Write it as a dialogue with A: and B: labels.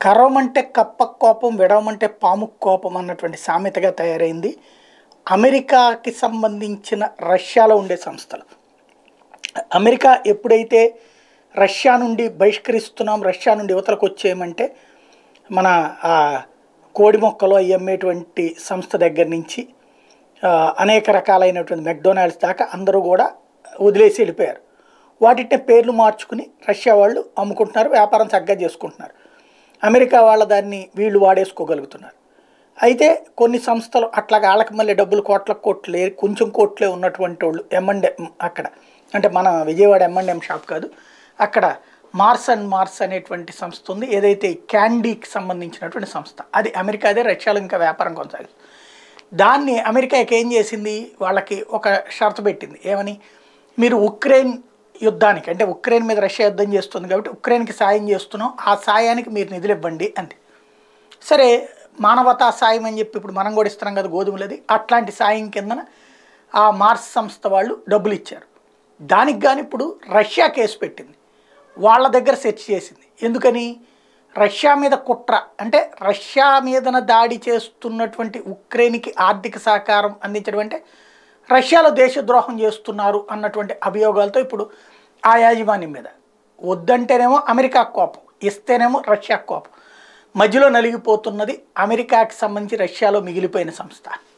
A: కరవమంటే కప్ప కోపం విడవమంటే పాము కోపం అన్నటువంటి సామెతగా తయారైంది అమెరికాకి సంబంధించిన రష్యాలో ఉండే సంస్థలు అమెరికా ఎప్పుడైతే రష్యా నుండి బహిష్కరిస్తున్నాం రష్యా నుండి యువతలకు వచ్చేయమంటే మన ఆ కోడి మొక్కలు అవి అమ్మేటువంటి సంస్థ దగ్గర నుంచి ఆ, అనేక రకాలైనటువంటి మెక్డొనాల్డ్స్ దాకా అందరూ కూడా వదిలేసి వెళ్ళిపోయారు వాటిని పేర్లు మార్చుకుని రష్యా వాళ్ళు అమ్ముకుంటున్నారు వ్యాపారం చక్కగా చేసుకుంటున్నారు అమెరికా వాళ్ళ దాన్ని వీళ్ళు వాడేసుకోగలుగుతున్నారు అయితే కొన్ని సంస్థలు అట్లాగా వాళ్ళకి మళ్ళీ డబ్బులు కోట్ల కోట్లే కొంచెం కోట్లే ఉన్నటువంటి వాళ్ళు ఎంఎండ్ఎం అక్కడ అంటే మన విజయవాడ ఎంఎండ్ఎం షాప్ కాదు అక్కడ మార్స్ అండ్ మార్స్ అనేటువంటి సంస్థ ఉంది ఏదైతే క్యాండీకి సంబంధించినటువంటి సంస్థ అది అమెరికాదే రష్యాలో ఇంకా వ్యాపారం కొనసాగుతుంది దాన్ని అమెరికాకి ఏం చేసింది వాళ్ళకి ఒక షరతు పెట్టింది ఏమని మీరు ఉక్రెయిన్ యుద్ధానికి అంటే ఉక్రెయిన్ మీద రష్యా యుద్ధం చేస్తుంది కాబట్టి ఉక్రెయిన్కి సాయం చేస్తున్నాం ఆ సాయానికి మీరు నిధులు ఇవ్వండి అంది సరే మానవతా సాయం అని చెప్పి ఇప్పుడు మనం కూడా ఇస్తున్నాం కదా గోధుమలది అట్లాంటి సాయం కిందన ఆ మార్స్ సంస్థ వాళ్ళు డబ్బులు ఇచ్చారు దానికి కానీ ఇప్పుడు రష్యా కేసు పెట్టింది వాళ్ళ దగ్గర సెర్చ్ చేసింది ఎందుకని రష్యా మీద కుట్ర అంటే రష్యా మీదన దాడి చేస్తున్నటువంటి ఉక్రెయిన్కి ఆర్థిక సహకారం అందించడం అంటే రష్యాలో దేశద్రోహం చేస్తున్నారు అన్నటువంటి అభియోగాలతో ఇప్పుడు ఆ యాజమాన్యం మీద వద్దంటేనేమో అమెరికా కోపం ఇస్తేనేమో రష్యా కోపం మధ్యలో నలిగిపోతున్నది అమెరికాకి సంబంధించి రష్యాలో మిగిలిపోయిన సంస్థ